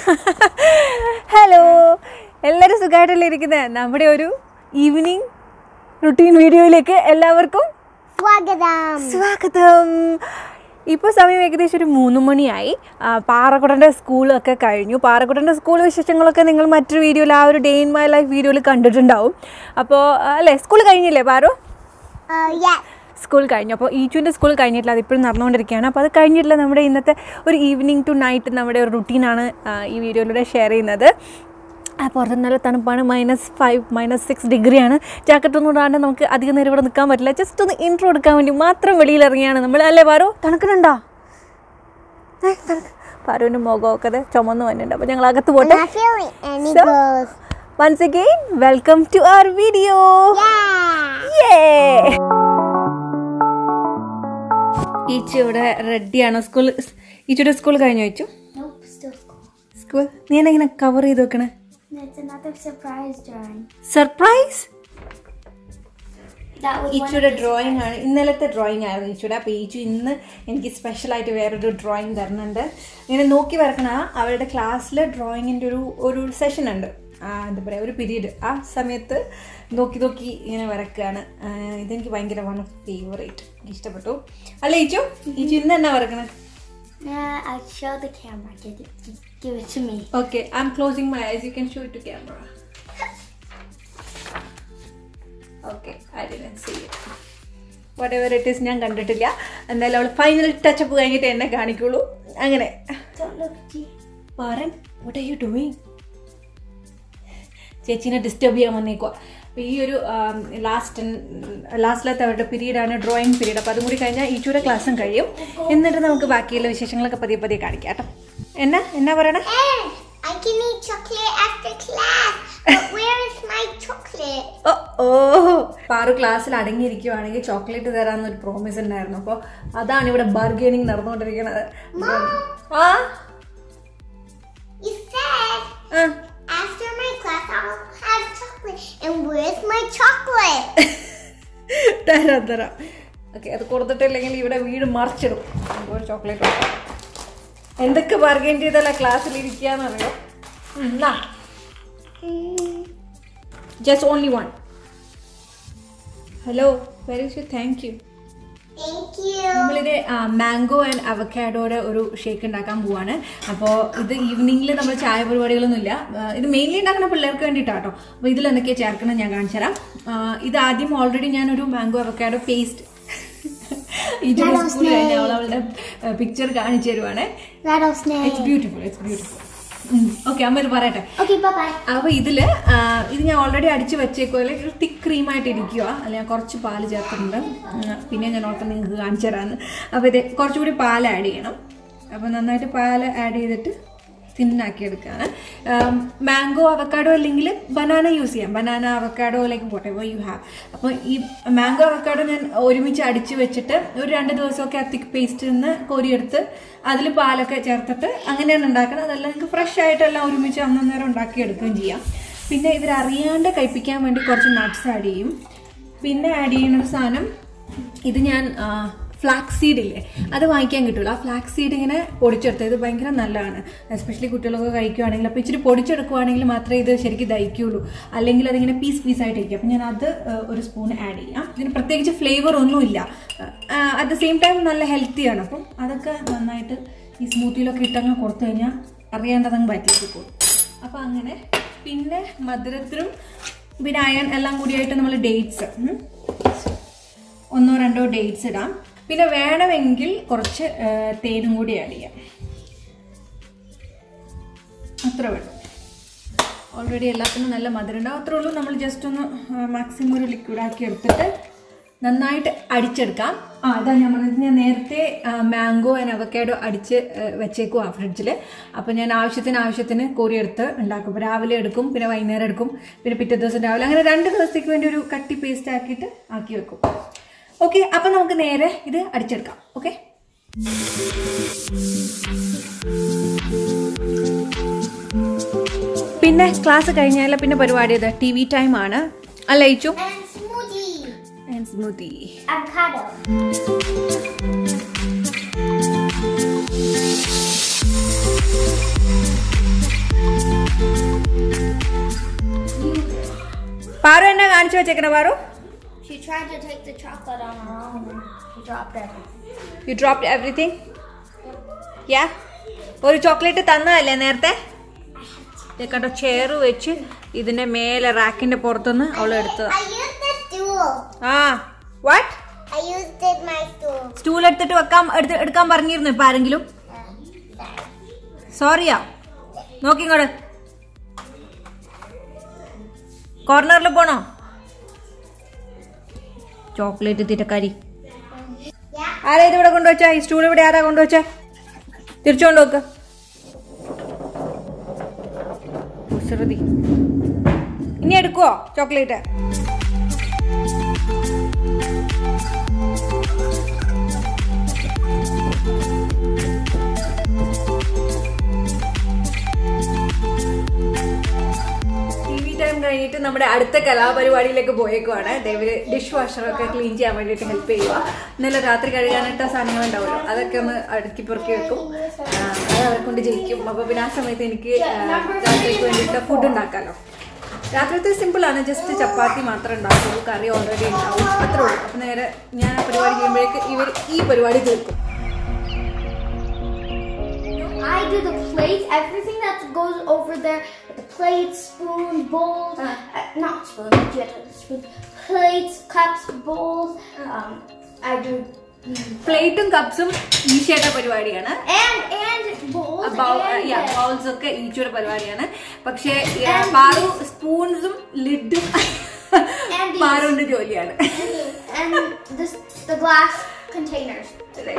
Hello എല്ലാവരും സുഖമായിട്ടല്ലേ ഇരിക്കുന്നത് നമ്മുടെ ഒരു ഈവനിങ് റുട്ടീൻ വീഡിയോയിലേക്ക് എല്ലാവർക്കും സ്വാഗതം സ്വാഗതം ഇപ്പോൾ സമയം ഏകദേശം ഒരു മൂന്ന് മണിയായി ആ, പാറക്കുടൻ്റെ സ്കൂളൊക്കെ കഴിഞ്ഞു പാറക്കുടൻ്റെ സ്കൂൾ വിശേഷങ്ങളൊക്കെ നിങ്ങൾ മറ്റൊരു വീഡിയോയിൽ ആ ഒരു ഡേ ഇൻ മൈ ലൈഫ് വീഡിയോയിൽ കണ്ടിട്ടുണ്ടാവും അപ്പോൾ അല്ലേ സ്കൂൾ കഴിഞ്ഞില്ലേ പാറു യെസ് സ്കൂൾ കഴിഞ്ഞു അപ്പോൾ ഈച്ചുവിൻ്റെ സ്കൂൾ കഴിഞ്ഞിട്ടില്ല അതിപ്പോഴും നടന്നുകൊണ്ടിരിക്കുകയാണ് അപ്പോൾ അത് കഴിഞ്ഞിട്ടില്ല നമ്മുടെ ഇന്നത്തെ ഒരു ഈവനിങ് ടു നൈറ്റ് നമ്മുടെ ഒരു റുട്ടീനാണ് ഈ വീഡിയോയിലൂടെ ഷെയർ ചെയ്യുന്നത് ആ പുറത്ത് നല്ല തണുപ്പാണ് മൈനസ് ഫൈവ് മൈനസ് സിക്സ് ഡിഗ്രിയാണ് ജാക്കറ്റ് ഒന്നും ഇടാണ്ട് നമുക്ക് അധികം നേരം ഇവിടെ നിൽക്കാൻ പറ്റില്ല ജസ്റ്റ് ഒന്ന് ഇൻട്രോ എടുക്കാൻ വേണ്ടി മാത്രം വെളിയിൽ ഇറങ്ങിയാണ് നമ്മൾ അല്ലേ പാറു തണുക്കുന്നുണ്ടോ ഏ, തണുക്ക്. പാറുവിൻ്റെ മുഖമൊക്കെ ദേ ചുമന്ന് വന്നിട്ടുണ്ട് അപ്പോൾ ഞങ്ങൾ അകത്ത് പോട്ടെ not feeling any So- girls. Once again welcome to our video Yeah. ഈച്ചയുടെ റെഡിയാണോ സ്കൂൾ ഈച്ചയുടെ സ്കൂൾ കഴിഞ്ഞു വെച്ചു Nope, still school. സ്കൂൾ നീ എന്നെ ഇങ്ങനെ കവർ ചെയ്ത് വെക്കണേ That's another surprise drawing. Surprise That was one ഈച്ചയുടെ ഡ്രോയിങ് ആണ് ഇന്നലത്തെ ഡ്രോയിങ് ആയിരുന്നു ഈച്ചയുടെ അപ്പോൾ ഈച്ചു ഇന്ന് എനിക്ക് സ്പെഷ്യലായിട്ട് വേറൊരു ഡ്രോയിങ് തരുന്നുണ്ട് ഇങ്ങനെ നോക്കി വരക്കണ അവരുടെ ക്ലാസ്സിൽ ഡ്രോയിങ്ങിൻ്റെ ഒരു ഒരു സെഷൻ ഉണ്ട് ആ, എന്താ പറയുക ഒരു പീരീഡ് ആ സമയത്ത് നോക്കി നോക്കി ഇങ്ങനെ വരക്കുകയാണ് ആ, ഇതെനിക്ക് ഭയങ്കര വൺ ഓഫ് ഫേവറേറ്റ് ഇഷ്ടപ്പെട്ടു അല്ല ഈച്ചു ഈച്ചു ഇന്ന് എന്നാ വരക്കണേ Yeah, I'll show the camera. Give it, give it to me. Okay, I'm closing my eyes. You can show it to camera. Okay, I didn't see it. Whatever it is, ഞാൻ കണ്ടിട്ടില്ല എന്തായാലും അവൾ final touch up കഴിഞ്ഞിട്ട് എന്നെ കാണിക്കുള്ളൂ അങ്ങനെ Don't look, G. പാരൻ what are you doing ചേച്ചീനെ disturb ചെയ്യാൻ വന്നേക്കുക അപ്പോൾ ഈ ഒരു ലാസ്റ്റ് ലാസ്റ്റിലത്തെ അവരുടെ പീരീഡാണ് ഡ്രോയിങ് പീരീഡ് അപ്പോൾ അതും കൂടി കഴിഞ്ഞാൽ ഈച്ചൂടെ ക്ലാസ്സും കഴിയും എന്നിട്ട് നമുക്ക് ബാക്കിയുള്ള വിശേഷങ്ങളൊക്കെ പതിയെ പതിയെ കാണിക്കാം കേട്ടോ എന്നാ എന്നാ പറയണേ And I can eat chocolate after class. But where is my chocolate? ഓ ഓ പാറു ക്ലാസ്സിൽ അടങ്ങിയിരിക്കുവാണെങ്കിൽ ചോക്ലേറ്റ് തരാമെന്നൊരു പ്രോമിസ് ഉണ്ടായിരുന്നു അപ്പോൾ അതാണ് ഇവിടെ ബാർഗെയിനിങ് നടന്നുകൊണ്ടിരിക്കുന്നത് ആ You said ആ after my class I'll have chocolate. And where's my chocolate? തരാം തരാം ഓക്കെ അത് കൊടുത്തിട്ടില്ലെങ്കിൽ ഇവിടെ വീട് മറിച്ചിടും ഒരു ചോക്ലേറ്റ് എന്തൊക്കെ ബാർഗെയിൻ ചെയ്തല്ല ക്ലാസ്സിൽ ഇരിക്കാന്നറിയോ എന്നാ just only one hello very you thank you Thank you. നമ്മളിത് മാംഗോ ആൻഡ് അവക്കാഡോയുടെ ഒരു ഷേക്ക് ഉണ്ടാക്കാൻ പോവാണ് അപ്പോൾ ഇത് ഈവനിങ്ങിൽ നമ്മൾ ചായ പരിപാടികളൊന്നുമില്ല ആ, ഇത് മെയിൻലി ഉണ്ടാക്കുന്ന പിള്ളേർക്ക് വേണ്ടിയിട്ടാണ് കേട്ടോ അപ്പോൾ ഇതിൽ എന്തൊക്കെയാണ് ചേർക്കണം ഞാൻ കാണിച്ചു തരാം ആ, ഇത് ആദ്യം ഓൾറെഡി ഞാനൊരു മാംഗോ അവക്കാഡോ പേസ്റ്റ് ഈ സ്കൂളിൽ കഴിഞ്ഞ അവൾ അവളുടെ പിക്ചർ കാണിച്ചു തരുവാണ് Rattlesnake. It's beautiful it's beautiful okay അമ്മ ഇത് പറയട്ടെ Okay, bye bye. അപ്പോൾ ഇതിൽ ഇത് ഞാൻ ഓൾറെഡി അടിച്ച് വെച്ചേക്കോ അല്ലെങ്കിൽ ഒരു തിക്ക് ക്രീമായിട്ട് ഇരിക്കുക അല്ല ഞാൻ കുറച്ച് പാല് ചേർത്തിട്ടുണ്ട് ഉം, പിന്നെ ഞാൻ ഓർത്ത് നിങ്ങൾക്ക് കാണിച്ചു തരാമെന്ന് അപ്പോൾ ഇത് കുറച്ചുകൂടി പാൽ ആഡ് ചെയ്യണം അപ്പോൾ നന്നായിട്ട് പാൽ ആഡ് ചെയ്തിട്ട് തിന്നാക്കി എടുക്കുകയാണ് മാംഗോ അവക്കാഡോ അല്ലെങ്കിൽ ബനാന യൂസ് ചെയ്യാം banana avocado like whatever you have അപ്പോൾ ഈ മാംഗോ അവക്കാഡോ ഞാൻ ഒരുമിച്ച് അടിച്ച് വെച്ചിട്ട് ഒരു രണ്ട് ദിവസമൊക്കെ ആ തിക്ക് പേസ്റ്റ് നിന്ന് കോരിയെടുത്ത് അതിൽ പാലൊക്കെ ചേർത്തിട്ട് അങ്ങനെയാണ് ഉണ്ടാക്കുന്നത് അതല്ല നിങ്ങൾക്ക് ഫ്രഷ് ആയിട്ടെല്ലാം ഒരുമിച്ച് അന്നേരം ഉണ്ടാക്കിയെടുക്കുകയും ചെയ്യാം പിന്നെ ഇവരറിയാണ്ട് കഴിപ്പിക്കാൻ വേണ്ടി കുറച്ച് നട്ട്സ് ആഡ് ചെയ്യും പിന്നെ ആഡ് ചെയ്യുന്ന ഒരു സാധനം ഇത് ഞാൻ ഫ്ലാക്സ് സീഡ് ഇല്ലേ അത് വാങ്ങിക്കാൻ കിട്ടുമല്ലോ ആ ഫ്ലാക്സ് സീഡ് ഇങ്ങനെ പൊടിച്ചെടുത്ത് ഇത് ഭയങ്കര നല്ലതാണ് എസ്പെഷ്യലി കുട്ടികളൊക്കെ കഴിക്കുവാണെങ്കിൽ അപ്പോൾ ഇച്ചിരി പൊടിച്ചെടുക്കുവാണെങ്കിൽ മാത്രമേ ഇത് ശരിക്കും ദഹിക്കുള്ളൂ അല്ലെങ്കിൽ അതിങ്ങനെ പീസ് പീസ് ആയിട്ടിരിക്കും അപ്പം ഞാൻ അത് ആ, ഒരു സ്പൂൺ ആഡ് ചെയ്യാം ഇതിന് പ്രത്യേകിച്ച് ഫ്ലേവർ ഒന്നുമില്ല അറ്റ് ദ സെയിം ടൈം നല്ല ഹെൽത്തിയാണ് അപ്പം അതൊക്കെ നന്നായിട്ട് ഈ സ്മൂത്തിയിലൊക്കെ ഇട്ടങ്ങ് കൊടുത്തു കഴിഞ്ഞാൽ അറിയാണ്ടതങ്ങ് പറ്റിയിട്ട് പോകും അപ്പോൾ അങ്ങനെ പിന്നെ മധുരത്തിനും പിന്നെ അയൺ എല്ലാം കൂടിയായിട്ട് നമ്മൾ ഡേറ്റ്സ് ഒന്നോ രണ്ടോ ഡേറ്റ്സ് ഇടാം പിന്നെ വേണമെങ്കിൽ കുറച്ച് ആ, തേനും കൂടി ആഡ് ചെയ്യാം അത്ര വേണം ഓൾറെഡി എല്ലാത്തിനും നല്ല മധുരം ഉണ്ടാവും അത്രേ ഉള്ളൂ നമ്മൾ ജസ്റ്റ് ഒന്ന് മാക്സിമം ഒരു ലിക്വിഡ് ആക്കി എടുത്തിട്ട് നന്നായിട്ട് അടിച്ചെടുക്കാം ആ അതാ ഞാൻ പറഞ്ഞത് ഞാൻ നേരത്തെ മാംഗോ ആൻഡ് അവക്കാഡോ അടിച്ച് വെച്ചേക്കും ആ ഫ്രിഡ്ജിൽ അപ്പോൾ ഞാൻ ആവശ്യത്തിന് ആവശ്യത്തിന് കോരിയെടുത്ത് ഉണ്ടാക്കും അപ്പോൾ രാവിലെ എടുക്കും പിന്നെ വൈകുന്നേരം എടുക്കും പിന്നെ പിറ്റേ ദിവസം രാവിലെ അങ്ങനെ രണ്ട് ദിവസത്തേക്ക് വേണ്ടി ഒരു കട്ടി പേസ്റ്റ് ആക്കിയിട്ട് ആക്കി വെക്കും ഓക്കെ അപ്പം നമുക്ക് നേരെ ഇത് അടിച്ചെടുക്കാം ഓക്കെ പിന്നെ ക്ലാസ് കഴിഞ്ഞാൽ പിന്നെ പരിപാടി ഇത് ടി വി ടൈം ആണ് അല്ല Ichu And smoothie. Smoothie Avocado. Paru എന്നാ കാണിച്ചു വെച്ചേക്കണ Paru She tried to take the chocolate on her own. She dropped everything. You drop everything യാ ഒരു ചോക്ലേറ്റ് തന്നതല്ലേ നേരത്തെ ദേ കണ്ടോ ചെയർ വെച്ച് ഇതിന്റെ മേലെ റാക്കിന്റെ പുറത്തുനിന്ന് അവൾ എടുത്തതാ I used the stool. ആ what I used it my stool. Stool എടുത്തിട്ട് വെക്കാൻ എടുത്ത് എടുക്കാൻ പറഞ്ഞിരുന്നു ഇപ്പൊ ആരെങ്കിലും സോറിയാ നോക്കിങ്ങോട് കോർണറിൽ പോണോ ചോക്ലേറ്റ് തിരക്കാരി Yeah. ആരാ ഇത് ഇവിടെ കൊണ്ടുവച്ച ഈ സ്റ്റൂൾ ഇവിടെ ആരാ കൊണ്ടുവച്ച തിരിച്ചു കൊണ്ടുവെക്ക കുസൃതി ഇനി എടുക്കുവോ ചോക്ലേറ്റ് ടി വി ടൈം കഴിഞ്ഞിട്ട് നമ്മുടെ അടുത്ത കലാപരിപാടിയിലേക്ക് പോയേക്കുവാണ് ഡേവിഡ് ഡിഷ് വാഷറൊക്കെ ക്ലീൻ ചെയ്യാൻ വേണ്ടിയിട്ട് ഹെൽപ്പ് ചെയ്യുക ഇന്നലെ രാത്രി കഴുകാനിട്ട സാധനങ്ങൾ ഉണ്ടാവുമല്ലോ അതൊക്കെ ഒന്ന് അടുക്കി പെറുക്കി വെക്കും ആ, അത് അവരെ കൊണ്ട് ജയിക്കും അപ്പൊ പിന്നെ ആ സമയത്ത് എനിക്ക് ആ, രാത്രിക്ക് വേണ്ടിയിട്ട് ഫുഡ് ഉണ്ടാക്കാമല്ലോ രാത്രിത്തെ സിമ്പിളാണ് ജസ്റ്റ് ചപ്പാത്തി മാത്രമേ ഉണ്ടാക്കുള്ളൂ കറി ഓൾറെഡി ഉണ്ടാവും അത്രേ ഉള്ളൂ അപ്പൊ നേരെ ഞാൻ ആ പരിപാടി ചെയ്യുമ്പോഴേക്ക് ഇവർ ഈ പരിപാടി തീർക്കും I do the plates, everything that goes over there, the plates, spoons, bowls, uh, not spoons, you have to spoons, plates, cups, bowls. Um, I do, mm, പ്ലേറ്റും കപ്സും ഈശയുടെ പരിപാടിയാണ് and and bowls and uh, bowls ഒക്കെ ഈച്ചയുടെ പരിപാടിയാണ് പക്ഷേ ആ, Paru സ്പൂൺസും ലിഡും And these. പാറുവിന്റെ ജോലിയാണ് and this the glass containers.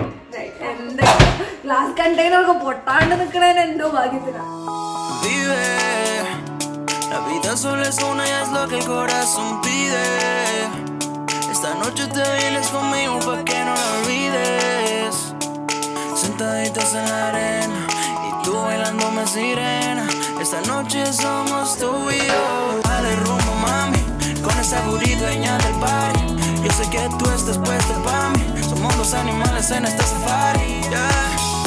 Glass container ഒക്കെ പൊട്ടാണ്ട് നിക്കണേന് എന്തോ ഭാഗ്യത്തിനാണ് Vive. La vida solo es una y es lo que el corazón pide. Esta noche te vienes conmigo pa' que no la olvides. Sentaditas en la arena y tú bailándome sirena. Esta noche somos tú y yo. Dale rumbo, mami, con esa booty dueña del party. Yo sé que tú estás puesta pa' mí. Somos dos animales en este safari. Yeah.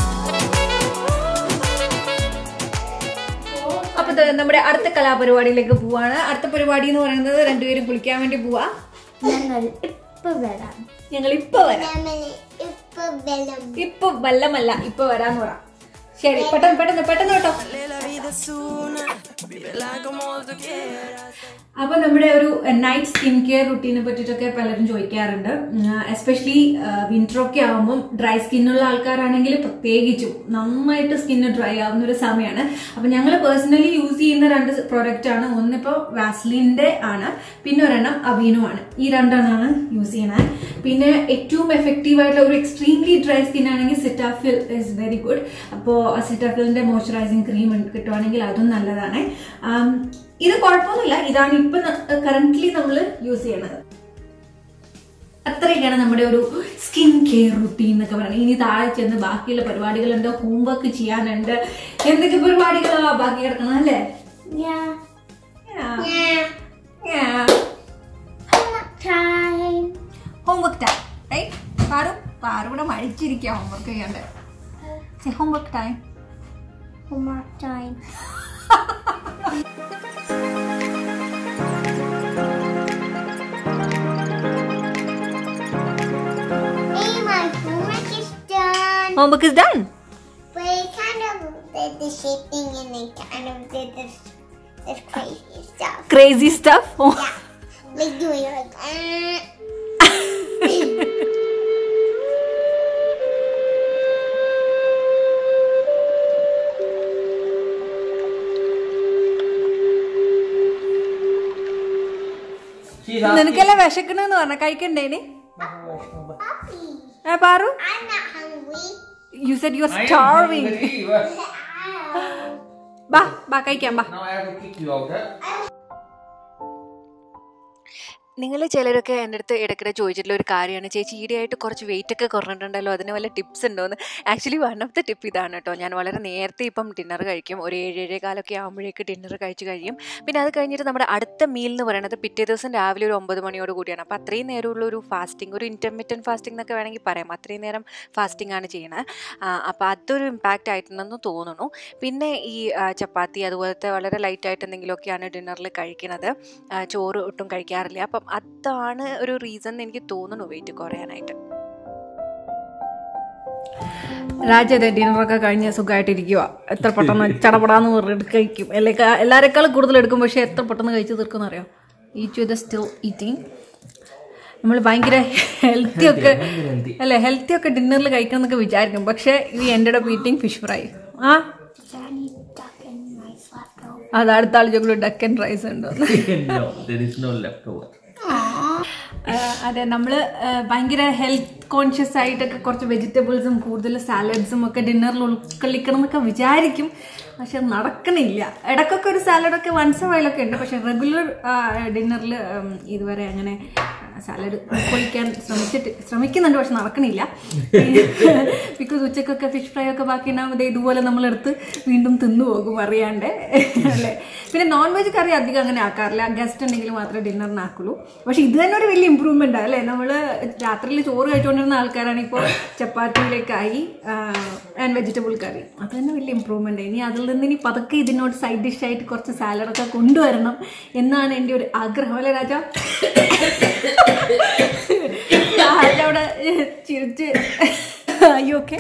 അപ്പൊ ദേ നമ്മുടെ അടുത്ത കലാപരിപാടിയിലേക്ക് പോവാണ് അടുത്ത പരിപാടി എന്ന് പറയുന്നത് രണ്ടുപേരും കുളിക്കാൻ വേണ്ടി പോവാ ഞങ്ങൾ ഇപ്പൊ വരാം ഞങ്ങൾ ഇപ്പൊ വരാം ഇപ്പൊ വരാം ഇപ്പൊ വല്ലമല്ല ഇപ്പൊ വരാന്ന് പറ ശരി പെട്ടെന്ന് പെട്ടെന്ന് പെട്ടെന്ന് കേട്ടോ La vida es una, vívela como tú quieras. അപ്പൊ നമ്മുടെ ഒരു നൈറ്റ് സ്കിൻ കെയർ റുട്ടീനെ പറ്റിയിട്ടൊക്കെ പലരും ചോദിക്കാറുണ്ട് എസ്പെഷ്യലി വിന്റർ ഒക്കെ ആകുമ്പോൾ ഡ്രൈ സ്കിന്നുള്ള ആൾക്കാരാണെങ്കിൽ പ്രത്യേകിച്ചും നന്നായിട്ട് സ്കിന്ന് ഡ്രൈ ആവുന്ന ഒരു സമയമാണ് അപ്പൊ ഞങ്ങൾ പേഴ്സണലി യൂസ് ചെയ്യുന്ന രണ്ട് പ്രോഡക്റ്റ് ആണ് ഒന്നിപ്പോ വാസ്ലിന്റെ ആണ് പിന്നെ ഒരെണ്ണം അവീനോ ആണ് ഈ രണ്ടെണ്ണമാണ് യൂസ് ചെയ്യണത് പിന്നെ ഏറ്റവും എഫക്റ്റീവ് ആയിട്ടുള്ള ഒരു എക്സ്ട്രീംലി ഡ്രൈ സ്കിൻ ആണെങ്കിൽ സിറ്റാഫിൽ ഇസ് വെരി ഗുഡ് അപ്പോൾ സിറ്റാഫിലിന്റെ മോയ്സ്ചറൈസിങ് ക്രീം കിട്ടുവാണെങ്കിൽ അതും നല്ലതാണ് ആം, ഇത് കുഴപ്പമൊന്നുമില്ല ഇതാണ് ഇപ്പൊ കറന്റ്ലി നമ്മൾ യൂസ് ചെയ്യണത് അത്രയൊക്കെയാണ് നമ്മുടെ ഒരു സ്കിൻ കെയർ റുട്ടീൻ എന്നൊക്കെ പറയുന്നത് ഇനി താഴെ ചെന്ന് ബാക്കിയുള്ള പരിപാടികളുണ്ട് ഹോംവർക്ക് ചെയ്യാനുണ്ട് എന്തൊക്കെ പരിപാടികളാ ബാക്കി കിടക്കണം അല്ലേ Yeah. Yeah. Time. Homework time right Paru Paru ഇവിടെ മഴിച്ചിരിക്കുക ഹോംവർക്ക് ചെയ്യാണ്ട് homework time Homework time. hey, my homework is done. Homework is done But it kind of did the shape thing and it kind of did this this crazy stuff. Crazy stuff Yeah. Like doing like uh, She's നിനക്കെല്ലാം വിശക്കണെന്ന് പറഞ്ഞ കഴിക്കണ്ടേനി puppy. ആ Paru I'm not hungry. You said you are I am starving hungry. Ow. ബാ ബാ കഴിക്കാം ബാ Now I have to kick you out. Huh? നിങ്ങൾ ചിലരൊക്കെ എൻ്റെ അടുത്ത് ഇടയ്ക്കിടെ ചോദിച്ചിട്ടുള്ള ഒരു കാര്യമാണ് ചേച്ചി ഈടെയായിട്ട് കുറച്ച് വെയിറ്റ് ഒക്കെ കുറഞ്ഞിട്ടുണ്ടല്ലോ അതിന് വല്ല ടിപ്സ് ഉണ്ടോയെന്ന് actually one of the tip ഇതാണ് കേട്ടോ ഞാൻ വളരെ നേരത്തെ ഇപ്പം ഡിന്നർ കഴിക്കും ഒരു ഏഴ് ഏഴേ കാലൊക്കെ ആകുമ്പോഴേക്ക് ഡിന്നർ കഴിച്ച് കഴിയും പിന്നെ അത് കഴിഞ്ഞിട്ട് നമ്മുടെ അടുത്ത മീൽ എന്ന് പറയുന്നത് പിറ്റേ ദിവസം രാവിലെ ഒരു ഒമ്പത് മണിയോട് കൂടിയാണ് അപ്പോൾ അത്രയും നേരമുള്ള ഒരു ഫാസ്റ്റിംഗ് ഒരു ഇൻ്റർമീഡിയൻ ഫാസ്റ്റിംഗ് എന്നൊക്കെ വേണമെങ്കിൽ പറയാം അത്രയും നേരം ഫാസ്റ്റിംഗ് ആണ് ചെയ്യണത് അപ്പോൾ അതൊരു ഇമ്പാക്റ്റ് ആയിട്ടുണ്ടെന്ന് തോന്നുന്നു പിന്നെ ഈ ആ, ചപ്പാത്തി അതുപോലത്തെ വളരെ ലൈറ്റായിട്ട് എന്തെങ്കിലുമൊക്കെയാണ് ഡിന്നറിൽ കഴിക്കുന്നത് ആ, ചോറ് ഒട്ടും കഴിക്കാറില്ല അപ്പം അതാണ് ഒരു റീസൺ എനിക്ക് തോന്നുന്നു വെയിറ്റ് കുറയാനായിട്ട് രാജ്യത്തെ ഡിന്നറൊക്കെ കഴിഞ്ഞ് സുഖമായിട്ടിരിക്കുക എത്ര പെട്ടെന്ന് ചടപടാന്ന് പറഞ്ഞിട്ട് കഴിക്കും അല്ലെ എല്ലാവരെക്കാളും കൂടുതൽ എടുക്കും പക്ഷെ എത്ര പെട്ടെന്ന് കഴിച്ച് തീർക്കും അറിയാം ഈച്ച് വിത്ത് സ്റ്റിൽ ഈറ്റിംഗ് നമ്മൾ ഭയങ്കര ഹെൽത്തി ഒക്കെ അല്ലെ ഹെൽത്തി ഒക്കെ ഡിന്നറിൽ കഴിക്കണം എന്നൊക്കെ വിചാരിക്കും പക്ഷെ ഈ എൻ്റെ അപ്പ് ഈറ്റിംഗ് ഫിഷ് ഫ്രൈ ആ I need duck and rice left over. അത് അടുത്ത ആൾ ചോദിക്കും ഡക്ക് ആൻഡ് റൈസ് ഉണ്ടോ no, there is no leftover. അതെ നമ്മൾ ഭയങ്കര ഹെൽത്ത് കോൺഷ്യസ് ആയിട്ടൊക്കെ കുറച്ച് വെജിറ്റബിൾസും കൂടുതൽ സാലഡ്സും ഒക്കെ ഡിന്നറിൽ ഉൾക്കൊള്ളിക്കണം എന്നൊക്കെ വിചാരിക്കും പക്ഷെ അത് നടക്കണില്ല ഇടയ്ക്കൊക്കെ ഒരു സാലഡൊക്കെ വൺസ് വൈലൊക്കെ ഉണ്ട് പക്ഷെ റെഗുലർ ഡിന്നറിൽ ഇതുവരെ അങ്ങനെ സാലഡ് ഉൾക്കൊള്ളിക്കാൻ ശ്രമിച്ചിട്ട് ശ്രമിക്കുന്നുണ്ട് പക്ഷെ നടക്കണില്ല ബിക്കോസ് ഉച്ചക്കൊക്കെ ഫിഷ് ഫ്രൈ ഒക്കെ ബാക്കി ഉണ്ടാകുമ്പോൾ ഇതുപോലെ നമ്മളെടുത്ത് വീണ്ടും തിന്നു പോകും അറിയാണ്ട് അല്ലേ പിന്നെ നോൺ വെജ് കറി അധികം അങ്ങനെ ആക്കാറില്ല ഗസ്റ്റ് ഉണ്ടെങ്കിൽ മാത്രമേ ഡിന്നറിന് ആക്കുള്ളൂ പക്ഷെ ഇത് തന്നെ ഒരു വലിയ ഇമ്പ്രൂവ്മെന്റ് അല്ലേ നമ്മൾ രാത്രിയിൽ ചോറ് കഴിച്ചുകൊണ്ടിരുന്ന ആൾക്കാരാണ് ഇപ്പോൾ ചപ്പാത്തിയിലേക്കായി ആൻഡ് വെജിറ്റബിൾ കറി അത് തന്നെ വലിയ ഇമ്പ്രൂവ്മെന്റ് ഇനി അതിൽ നിന്ന് ഇനി പതുക്കെ ഇതിനോട് സൈഡ് ഡിഷ് ആയിട്ട് കുറച്ച് സാലഡൊക്കെ കൊണ്ടുവരണം എന്നാണ് എൻ്റെ ഒരു ആഗ്രഹം അല്ലേ രാജ രാജ അവിടെ ചിരിച്ച് അയ്യോ ഓക്കെ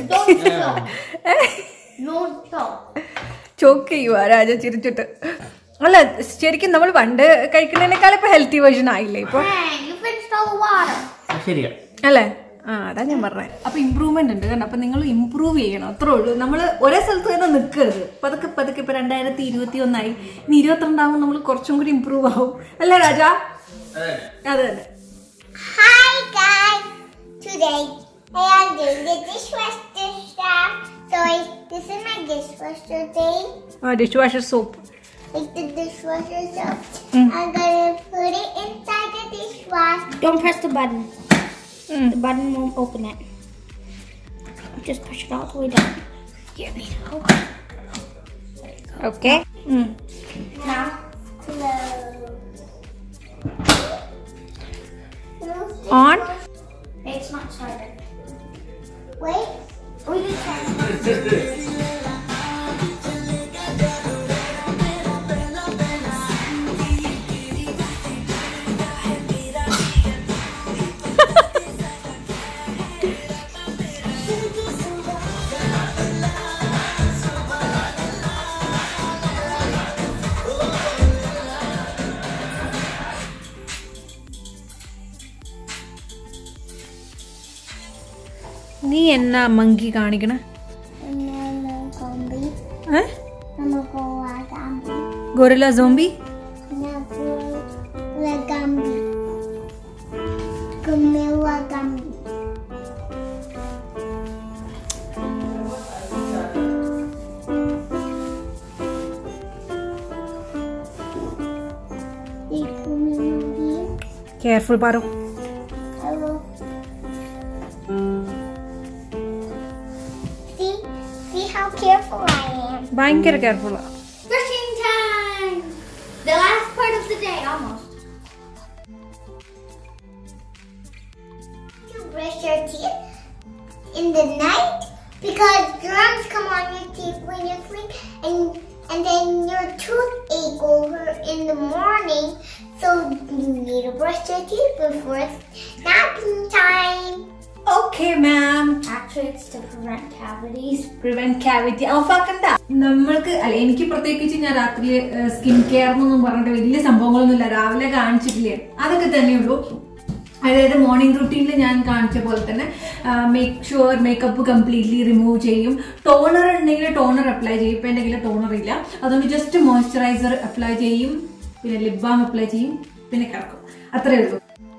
No dog. ചോക്ക് ചെയ്യുക രാജ ചിരിച്ചിട്ട് അല്ല ശരിക്കും നമ്മൾ പണ്ട് കഴിക്കുന്നതിനേക്കാൾ ഇപ്പൊ ഹെൽത്തി വേർഷൻ ആയില്ലേ ഇപ്പൊ Hey, you finished all the water. ശരിയാ അല്ലേ ആ അതാ ഞാൻ പറഞ്ഞത് അപ്പൊ ഇമ്പ്രൂവ്മെന്റ് ഉണ്ട് കാരണം അപ്പൊ നിങ്ങൾ ഇമ്പ്രൂവ് ചെയ്യണം അത്രേ ഉള്ളൂ നമ്മൾ ഒരേ സ്ഥലത്ത് തന്നെ നിൽക്കരുത് പതുക്കെ പതുക്കെ ഇപ്പൊ രണ്ടായിരത്തി ഇരുപത്തി ഒന്നായി ഇനി ഇരുപത്തിരണ്ടാവുമ്പോൾ നമ്മൾ കുറച്ചും കൂടി ഇമ്പ്രൂവ് ആവും അല്ലേ രാജ അതെ അതെ Hi guys! Today I am doing the dishwasher stuff. So I, this is my dishwasher thing. Dishwasher soap Like the dishwasher soap. I'm gonna put it inside the dishwasher. Don't press the button. The button won't open it. Just push it all the way down. Here we go. Okay Now close. Close the on It's not started. Wait. We just turn നീ എന്നാ monkey കാണിക്കണ And then the zombie. ഏ I'm gonna go like zombie. Gorilla zombie Now go like zombie. Camilla zombie. You Camilla. Careful Paru I will. See, see how careful I am. ഭയങ്കര കെയർഫുള്ളാ Brushing time! The last part of the day, almost. To brush your teeth in the night because germs come on your teeth when you sleep, and and then your toothache will hurt in the morning. So you need to brush your teeth before it's napping time. Okay ma'am Actually, it's to prevent cavities. Prevent cavity ഓഫാക്കണ്ട നമ്മൾക്ക് അല്ല എനിക്ക് പ്രത്യേകിച്ച് ഞാൻ രാത്രി skin care എന്നൊന്നും പറഞ്ഞിട്ട് വലിയ സംഭവങ്ങളൊന്നുമില്ല രാവിലെ കാണിച്ചിട്ടില്ലേ അതൊക്കെ തന്നെയുള്ളൂ അതായത് മോർണിംഗ് റുട്ടീനിൽ ഞാൻ കാണിച്ച പോലെ തന്നെ make sure makeup completely remove ചെയ്യും ടോണർ ഉണ്ടെങ്കിൽ ടോണർ അപ്ലൈ ചെയ്യും ഇപ്പം എൻ്റെ കയ്യിൽ ടോണർ ഇല്ല അതുകൊണ്ട് ജസ്റ്റ് മോയ്സ്ചറൈസർ അപ്ലൈ ചെയ്യും പിന്നെ ലിപ് ബാം അപ്ലൈ ചെയ്യും പിന്നെ കിടക്കും അത്രേ ഉള്ളൂ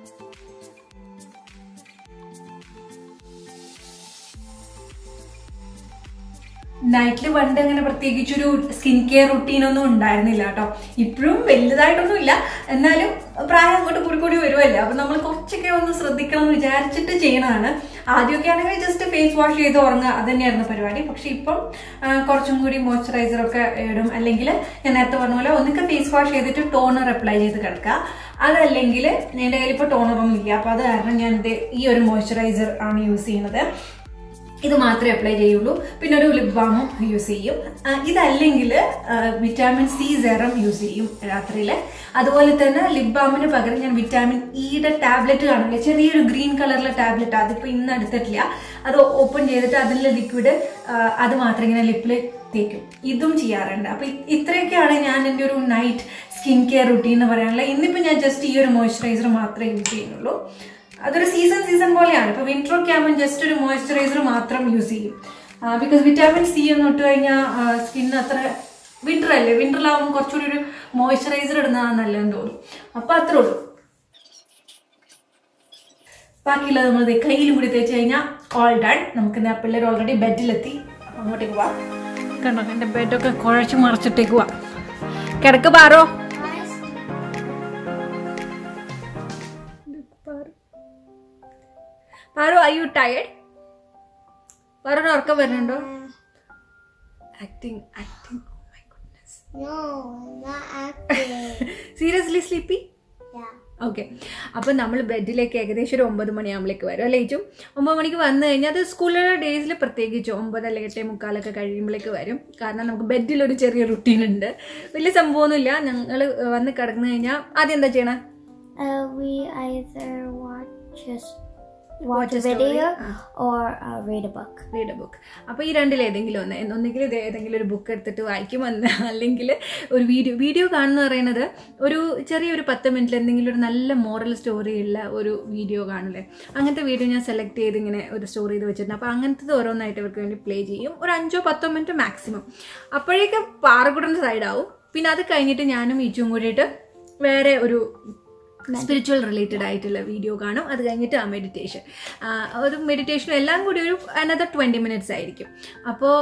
നൈറ്റിൽ പണ്ട് അങ്ങനെ പ്രത്യേകിച്ചൊരു സ്കിൻ കെയർ റുട്ടീൻ ഒന്നും ഉണ്ടായിരുന്നില്ല കേട്ടോ ഇപ്പോഴും വലുതായിട്ടൊന്നും ഇല്ല എന്നാലും പ്രായം അങ്ങോട്ട് കൂടി കൂടി വരുമല്ലേ അപ്പൊ നമ്മൾ കുറച്ചൊക്കെ ഒന്ന് ശ്രദ്ധിക്കണം എന്ന് വിചാരിച്ചിട്ട് ചെയ്യണതാണ് ആദ്യമൊക്കെ ആണെങ്കിൽ ജസ്റ്റ് ഫേസ് വാഷ് ചെയ്ത് ഉറങ്ങുക അത് തന്നെയായിരുന്നു പരിപാടി പക്ഷെ ഇപ്പം ആ, കുറച്ചും കൂടി മോയ്സ്ചറൈസർ ഒക്കെ ഇടും അല്ലെങ്കിൽ ഞാൻ നേരത്തെ പറഞ്ഞ പോലെ ഒന്നിക്കെ ഫേസ് വാഷ് ചെയ്തിട്ട് ടോണർ അപ്ലൈ ചെയ്ത് കിടക്കുക അതല്ലെങ്കിൽ എൻ്റെ കയ്യിൽ ഇപ്പോൾ ടോണറൊന്നും ഇല്ല അപ്പൊ അത് കാരണം ഞാൻ ഇത് ഈ ഒരു മോയ്സ്ചറൈസർ ആണ് യൂസ് ചെയ്യുന്നത് ഇത് മാത്രമേ അപ്ലൈ ചെയ്യുള്ളൂ പിന്നെ ഒരു ലിപ് ബാമും യൂസ് ചെയ്യും ആ, ഇതല്ലെങ്കിൽ വിറ്റാമിൻ സി സെറം യൂസ് ചെയ്യും രാത്രിയിൽ അതുപോലെ തന്നെ ലിപ് ബാമിന് പകരം ഞാൻ വിറ്റാമിൻ ഇയുടെ ടാബ്ലറ്റ് കാണില്ലേ ചെറിയൊരു ഗ്രീൻ കളറിലെ ടാബ്ലറ്റ് അതിപ്പോൾ ഇന്ന് എടുത്തിട്ടില്ല അത് ഓപ്പൺ ചെയ്തിട്ട് അതിലെ ലിക്വിഡ് അത് മാത്രം ഇങ്ങനെ ലിപ്പിൽ തേക്കും ഇതും ചെയ്യാറുണ്ട് അപ്പൊ ഇ- ഇത്രയൊക്കെയാണ് ഞാൻ എൻ്റെ ഒരു നൈറ്റ് സ്കിൻ കെയർ റുട്ടീൻ എന്ന് പറയാനുള്ളത് ഇന്നിപ്പോൾ ഞാൻ ജസ്റ്റ് ഈ ഒരു മോയ്സ്ചറൈസർ മാത്രമേ യൂസ് ചെയ്യുന്നുള്ളൂ അതൊരു സീസൺ സീസൺ പോലെയാണ് ഇപ്പൊ വിന്റർ ഒക്കെ ആകുമ്പോൾ ജസ്റ്റ് ഒരു മോയ്സ്ചറൈസർ മാത്രം യൂസ് ചെയ്യും ബിക്കോസ് വിറ്റാമിൻ സി ഒന്ന് ഇട്ട് കഴിഞ്ഞാൽ സ്കിൻ അത്ര വിന്റർ അല്ലേ വിന്ററിലാവുമ്പോൾ കുറച്ചുകൂടി ഒരു മോയ്സ്ചറൈസർ ഇടുന്നതാണ് നല്ലതെന്ന് തോന്നും അപ്പൊ അത്രേ ഉള്ളൂ ബാക്കിയുള്ളത് നമ്മൾ ദേ കയ്യിലും കൂടി തേച്ച് കഴിഞ്ഞാൽ ഓൾ ഡൺ നമുക്ക് ഇന്ന് ആ പിള്ളേർ ഓൾറെഡി ബെഡിലെത്തി അപ്പൊ അങ്ങോട്ടേക്ക് പോവാം കണ്ടോ എൻ്റെ ബെഡൊക്കെ കുഴച്ച് മറിച്ചിട്ടേക്ക് പോവാം കിടക്ക് പാറോ പാറു ഐ യു ടയർഡ് പാറുന് ഉറക്കം വരുന്നുണ്ടോ acting acting my goodness No, not acting. Seriously sleepy yeah. Okay അപ്പം നമ്മൾ ബെഡിലേക്ക് ഏകദേശം ഒരു ഒമ്പത് മണിയാകുമ്പോഴേക്ക് വരും അല്ലേ ചു ഒമ്പത് മണിക്ക് വന്നു കഴിഞ്ഞാൽ അത് സ്കൂളിലെ ഡേയ്സിൽ പ്രത്യേകിച്ച് ഒമ്പത് അല്ലെങ്കിൽ എട്ടേ മുക്കാലൊക്കെ കഴിയുമ്പോഴേക്ക് വരും കാരണം നമുക്ക് ബെഡിൽ ഒരു ചെറിയ റുട്ടീൻ ഉണ്ട് വലിയ സംഭവമൊന്നുമില്ല ഞങ്ങൾ വന്ന് കിടന്നു കഴിഞ്ഞാൽ ആദ്യം എന്താ ചെയ്യണേ Uh, we either watch a, s- watch Watch a a story. video Ah. or uh, read a book. Read a book അപ്പോൾ ഈ രണ്ടിൽ ഏതെങ്കിലും ഒന്ന് ഒന്നെങ്കിൽ ഇത് ഏതെങ്കിലും ഒരു ബുക്ക് എടുത്തിട്ട് വായിക്കും എന്ന് അല്ലെങ്കിൽ ഒരു വീഡിയോ വീഡിയോ കാണുന്ന പറയുന്നത് ഒരു ചെറിയൊരു പത്ത് മിനിറ്റിൽ എന്തെങ്കിലും ഒരു നല്ല മോറൽ സ്റ്റോറി ഉള്ള ഒരു വീഡിയോ കാണില്ലേ അങ്ങനത്തെ വീഡിയോ ഞാൻ സെലക്ട് ചെയ്ത് ഇങ്ങനെ ഒരു സ്റ്റോറി ചെയ്ത് വെച്ചിട്ടുണ്ട് അപ്പോൾ അങ്ങനത്തെ ഓരോന്നായിട്ട് ഇവർക്ക് വേണ്ടി പ്ലേ ചെയ്യും ഒരു അഞ്ചോ പത്തോ മിനിറ്റ് മാക്സിമം അപ്പോഴേക്ക് പാറക്കുടൻ്റെ സൈഡാവും പിന്നെ അത് കഴിഞ്ഞിട്ട് ഞാനും ഈച്ചും കൂടിയിട്ട് വേറെ ഒരു സ്പിരിച്വൽ റിലേറ്റഡ് ആയിട്ടുള്ള വീഡിയോ കാണും അത് കഴിഞ്ഞിട്ട് ആ മെഡിറ്റേഷൻ ഒരു മെഡിറ്റേഷനും എല്ലാം കൂടി ഒരു അനദർ ട്വൻറ്റി മിനിറ്റ്സ് ആയിരിക്കും അപ്പോൾ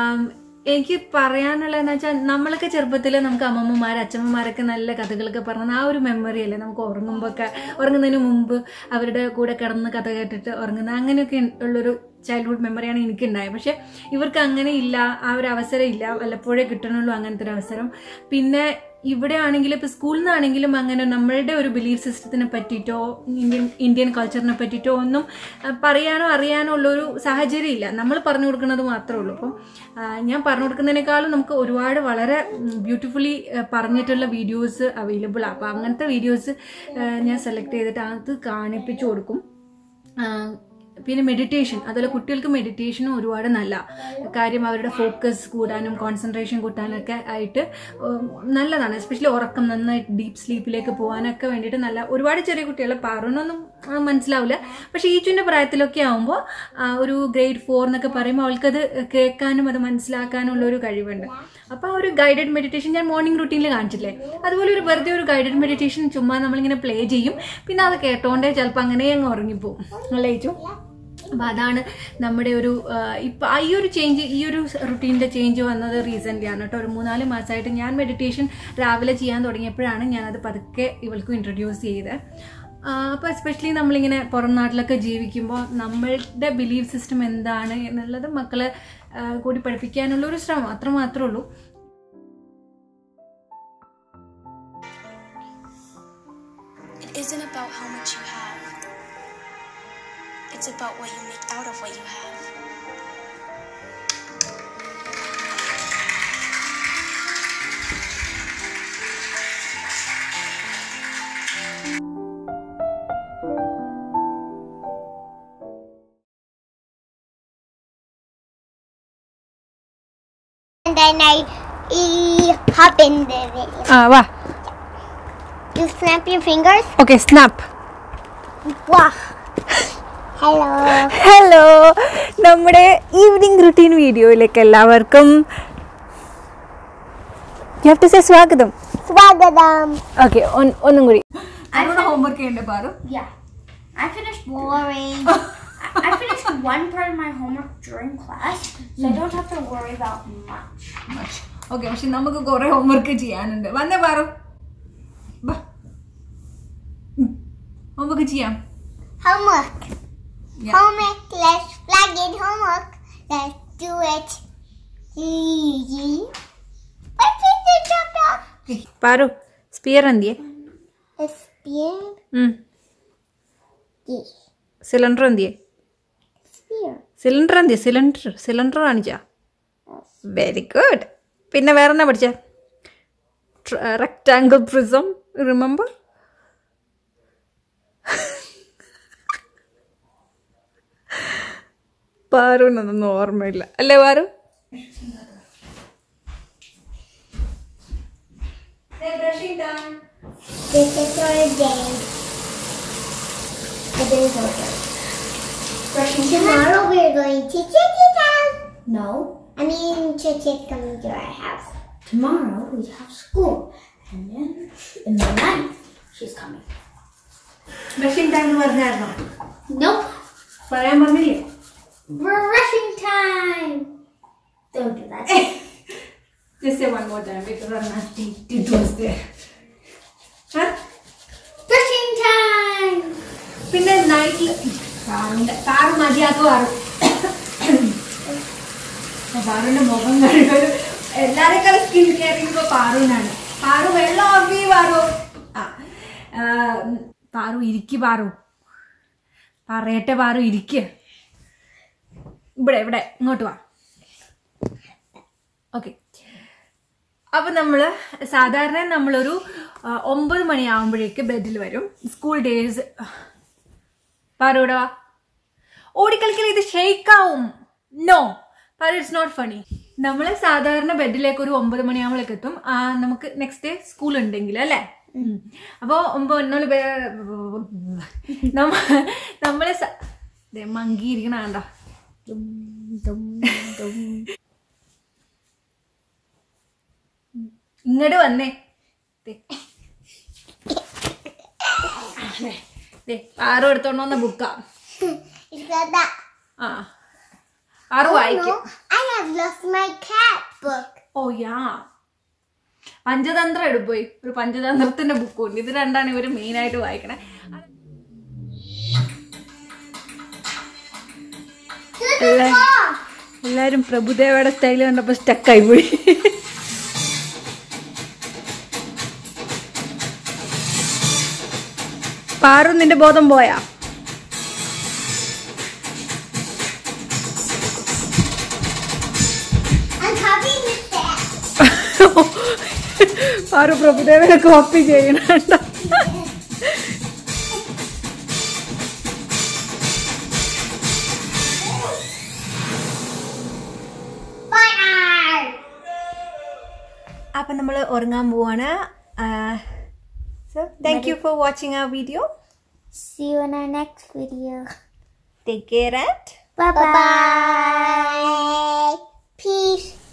എനിക്ക് പറയാനുള്ളതെന്ന് വെച്ചാൽ നമ്മളൊക്കെ ചെറുപ്പത്തിൽ നമുക്ക് അമ്മമ്മമാർ അച്ഛമ്മമാരൊക്കെ നല്ല കഥകളൊക്കെ പറഞ്ഞ ആ ഒരു മെമ്മറി അല്ലേ നമുക്ക് ഉറങ്ങുമ്പോഴൊക്കെ ഉറങ്ങുന്നതിന് മുമ്പ് അവരുടെ കൂടെ കിടന്ന് കഥ കേട്ടിട്ട് ഉറങ്ങുന്ന അങ്ങനെയൊക്കെ ഉള്ളൊരു ചൈൽഡ്ഹുഡ് മെമ്മറിയാണ് എനിക്കുണ്ടായത് പക്ഷെ ഇവർക്ക് അങ്ങനെ ഇല്ല ആ ഒരു അവസരം ഇല്ല വല്ലപ്പോഴേ കിട്ടണുള്ളൂ അങ്ങനത്തെ ഒരു അവസരം പിന്നെ ഇവിടെ ആണെങ്കിലും ഇപ്പോൾ സ്കൂളിൽ നിന്നാണെങ്കിലും അങ്ങനെ നമ്മളുടെ ഒരു ബിലീഫ് സിസ്റ്റത്തിനെ പറ്റിയിട്ടോ ഇന്ത്യൻ ഇന്ത്യൻ കൾച്ചറിനെ പറ്റിയിട്ടോ ഒന്നും ആ, പറയാനോ അറിയാനോ ഉള്ളൊരു സാഹചര്യം ഇല്ല നമ്മൾ പറഞ്ഞു കൊടുക്കുന്നത് മാത്രമേ ഉള്ളൂ അപ്പം ആ, ഞാൻ പറഞ്ഞു കൊടുക്കുന്നതിനേക്കാളും നമുക്ക് ഒരുപാട് വളരെ ബ്യൂട്ടിഫുള്ളി പറഞ്ഞിട്ടുള്ള വീഡിയോസ് അവൈലബിൾ ആണ് അപ്പോൾ അങ്ങനത്തെ വീഡിയോസ് ഞാൻ സെലക്ട് ചെയ്തിട്ട് അത് കാണിപ്പിച്ചു കൊടുക്കും ആ, പിന്നെ മെഡിറ്റേഷൻ അതുപോലെ കുട്ടികൾക്ക് മെഡിറ്റേഷനും ഒരുപാട് നല്ല കാര്യം അവരുടെ ഫോക്കസ് കൂടാനും കോൺസെൻട്രേഷൻ കൂട്ടാനൊക്കെ ആയിട്ട് ഉം, നല്ലതാണ് എസ്പെഷ്യലി ഉറക്കം നന്നായിട്ട് ഡീപ്പ് സ്ലീപ്പിലേക്ക് പോകാനൊക്കെ വേണ്ടിയിട്ട് നല്ല ഒരുപാട് ചെറിയ കുട്ടികൾ പാറുന്നൊന്നും ആ, മനസ്സിലാവില്ല പക്ഷേ ഈച്ചുവിൻ്റെ പ്രായത്തിലൊക്കെ ആകുമ്പോൾ ഒരു ഗ്രേഡ് ഫോർ എന്നൊക്കെ പറയുമ്പോൾ അവൾക്കത് കേൾക്കാനും അത് മനസ്സിലാക്കാനും ഉള്ള ഒരു കഴിവുണ്ട് അപ്പോൾ ആ ഒരു ഗൈഡഡ് മെഡിറ്റേഷൻ ഞാൻ മോർണിംഗ് റുട്ടീനിൽ കാണിച്ചില്ലേ അതുപോലെ ഒരു വെറുതെ ഒരു ഗൈഡഡ് മെഡിറ്റേഷൻ ചുമ്മാ നമ്മളിങ്ങനെ പ്ലേ ചെയ്യും പിന്നെ അത് കേട്ടോണ്ടേ ചിലപ്പോൾ അങ്ങനെ അങ്ങ് ഉറങ്ങിപ്പോവും അല്ലേ ഈച്ചു അപ്പോൾ അതാണ് നമ്മുടെ ഒരു ഇപ്പം ഈ ഒരു ചേഞ്ച് ഈ ഒരു റുട്ടീൻ്റെ ചേഞ്ച് വന്നത് റീസെൻ്റ് ആണ് കേട്ടോ ഒരു മൂന്നാല് മാസമായിട്ട് ഞാൻ മെഡിറ്റേഷൻ രാവിലെ ചെയ്യാൻ തുടങ്ങിയപ്പോഴാണ് ഞാനത് പതുക്കെ ഇവൾക്കും ഇൻട്രൊഡ്യൂസ് ചെയ്തത് അപ്പോൾ എസ്പെഷ്യലി നമ്മളിങ്ങനെ പുറം നാട്ടിലൊക്കെ ജീവിക്കുമ്പോൾ നമ്മളുടെ ബിലീഫ് സിസ്റ്റം എന്താണ് എന്നുള്ളത് മക്കളെ ആ, കൂടി പഠിപ്പിക്കാനുള്ള ഒരു ശ്രമം അത്ര മാത്രമേ ഉള്ളൂ It isn't about how much you have. It's about what you make out of what you have. And then I e- hop in the video. ആ വാ You snap your fingers. Okay snap Wow. Hello. Hello നമ്മുടെ evening routine വീഡിയോയിലേക്ക് എല്ലാവർക്കും you have to say സ്വാഗതം Swagadam. Okay ഒന്നും കൂടി homework ഉണ്ട് Paru Yeah. I finished boring. I, I finished one part of my homework during class, so I don't have to worry about much. Okay പക്ഷെ നമുക്ക് കുറെ homework ചെയ്യാനുണ്ട് വന്നേ പാറു ബാ. ഹോംവർക്ക് ചെയ്യാം Homework. Yeah. Homework. Let's flag it. Homework. Let's do it. Easy. What is the job dog? Paru spear എന്തിയേ A spear. Yes. Cylinder എന്തിയേ Spear. Cylinder എന്തിയെ സിലിണ്ടർ സിലിണ്ടർ കാണിച്ചാ വെരി ഗുഡ് പിന്നെ വേറെ എന്നാ പഠിച്ച റെക്ടാങ്കിൾ പ്രിസം റിമെമ്പർ പാറുവിനൊന്നും ഓർമ്മയില്ല അല്ലേ Paru This is our day. It is over. Brushing tomorrow we're going to Chicky Town. No. I mean, Chichi's coming to our house. Tomorrow we have school, and then in the night she's coming. Brushing time പറഞ്ഞായിരുന്നോ Nope. പറയാൻ പറഞ്ഞില്ലേ Brushing time. Don't do that. Just say one more time because I'm not it was there. Huh? Brushing time. പിന്നെ നൈറ്റിൽ കാറുണ്ട് car മതിയാക്കും ആറും പാറുവിന്റെ മുഖം കഴുകലും എല്ലാരെക്കാളും skin caring ഇപ്പൊ പാറുവിനാണ് പാറു വെള്ളം ഓഫി പാറു ആ ആ, പാറു ഇരിക്ക് പാറു പറയട്ടെ പാറു ഇരിക്ക് ഇവിടെ ഇവിടെ ഇങ്ങോട്ട് വാ ഓക്കെ അപ്പൊ നമ്മള് സാധാരണ നമ്മളൊരു ആ, ഒമ്പത് മണിയാവുമ്പോഴേക്ക് ബെഡിൽ വരും സ്കൂൾ ഡേയ്സ് പാറൂടെ വാ ഓടിക്കളിക്കൽ ഇത് ഷെയ്ക്കാവും no Paru it's not funny നമ്മൾ സാധാരണ ബെഡിലേക്ക് ഒരു ഒമ്പത് മണിയാകുമ്പോഴേക്ക് എത്തും ആ, നമുക്ക് നെക്സ്റ്റ് ഡേ സ്കൂൾ ഉണ്ടെങ്കിൽ അല്ലേ അപ്പോൾ ഒമ്പത് എന്നോട് നമ്മളെ സ- ദേ, മങ്കി ഇരിക്കണ കണ്ടോ ഇങ്ങോട്ട് വന്നേ ദേ. ദേ, ദേ, ആരും എടുത്തോണ്ട് വന്ന ബുക്കാ Is that that? ആ ആറ് വായിക്കും No, I have lost my cat book. ഓ യാ പഞ്ചതന്ത്രം എടുപ്പോയി ഒരു പഞ്ചതന്ത്രത്തിന്റെ ബുക്കുണ്ട് ഇത് രണ്ടാണ് ഇവര് മെയിൻ ആയിട്ട് വായിക്കണേ എല്ലാ- എല്ലാരും പ്രഭുദേവയുടെ സ്റ്റൈൽ കണ്ടപ്പോ സ്റ്റക്കായി പോയി പാറു നിന്റെ ബോധം പോയാ I'm copying the cat. Paru പ്രഭുദേവനെ കോപ്പി ചെയ്യണണ്ട Fire! അപ്പൊ നമ്മൾ ഉറങ്ങാൻ പോവാണ് so thank you for watching ആ video See you in our next video. Take care and Bye bye. Peace.